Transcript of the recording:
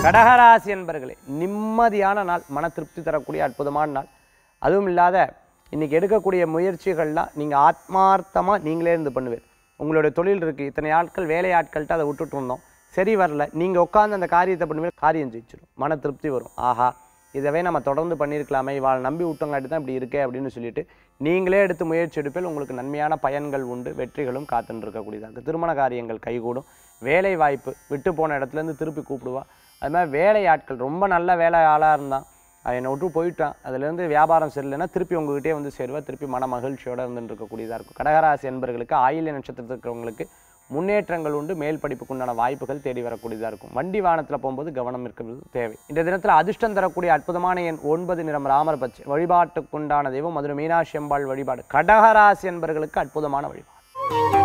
கடகராசி என்பர்களே நிம்மதியான நாள் மன திருப்தி தரக்கூடிய அற்புதமான நாள் அதுவும் இல்லாத இன்னைக்கு எடுக்கக்கூடிய முயற்சிகள்லாம் நீங்கள் ஆத்மார்த்தமாக நீங்களே இருந்து பண்ணுவீர் உங்களுடைய தொழில் இருக்குது இத்தனை ஆட்கள் வேலை ஆட்கள்கிட்ட அதை விட்டுட்டு இருந்தோம் சரி வரல நீங்கள் உட்காந்து அந்த காரியத்தை பண்ணுவீங்க காரியம் ஜெயிச்சிடும் மன திருப்தி வரும் ஆஹா இதவே நம்ம தொடர்ந்து பண்ணியிருக்கலாமே இவாள் நம்பி விட்டங்காட்டி தான் இப்படி இருக்கே அப்படின்னு சொல்லிட்டு நீங்களே எடுத்து முயற்சி எடுப்பில் உங்களுக்கு நன்மையான பயன்கள் உண்டு வெற்றிகளும் காத்துன்னு இருக்கக்கூடியதாக இருக்குது திருமண காரியங்கள் கைகூடும் வேலை வாய்ப்பு விட்டு போன இடத்துலேருந்து திருப்பி கூப்பிடுவா அது மாதிரி வேலை ஆட்கள் ரொம்ப நல்ல வேலை ஆளாக இருந்தான் அவன் என்னை விட்டு போயிட்டான் அதுலேருந்து வியாபாரம் சரியில்லைன்னா திருப்பி உங்ககிட்டே வந்து சேருவா திருப்பி மன மகிழ்ச்சியோடு இருந்துட்டு இருக்கக்கூடியதாக இருக்கும் கடகராசி என்பர்களுக்கு ஆயில்ய நட்சத்திரத்தில் இருக்கிறவங்களுக்கு முன்னேற்றங்கள் உண்டு மேல் படிப்புக்குண்டான வாய்ப்புகள் தேடி வரக்கூடியதாக இருக்கும் வண்டி வாகனத்தில் போகும்போது கவனம் இருக்கிறது தேவை இந்த தினத்தில் அதிர்ஷ்டம் தரக்கூடிய அற்புதமான எண் ஒன்பது நிறம் ராமர் பச்சை வழிபாட்டுக்குண்டான தெய்வம் மதுரை மீனாட்சி அம்பாள் வழிபாடு கடகராசி என்பர்களுக்கு அற்புதமான வழிபாடு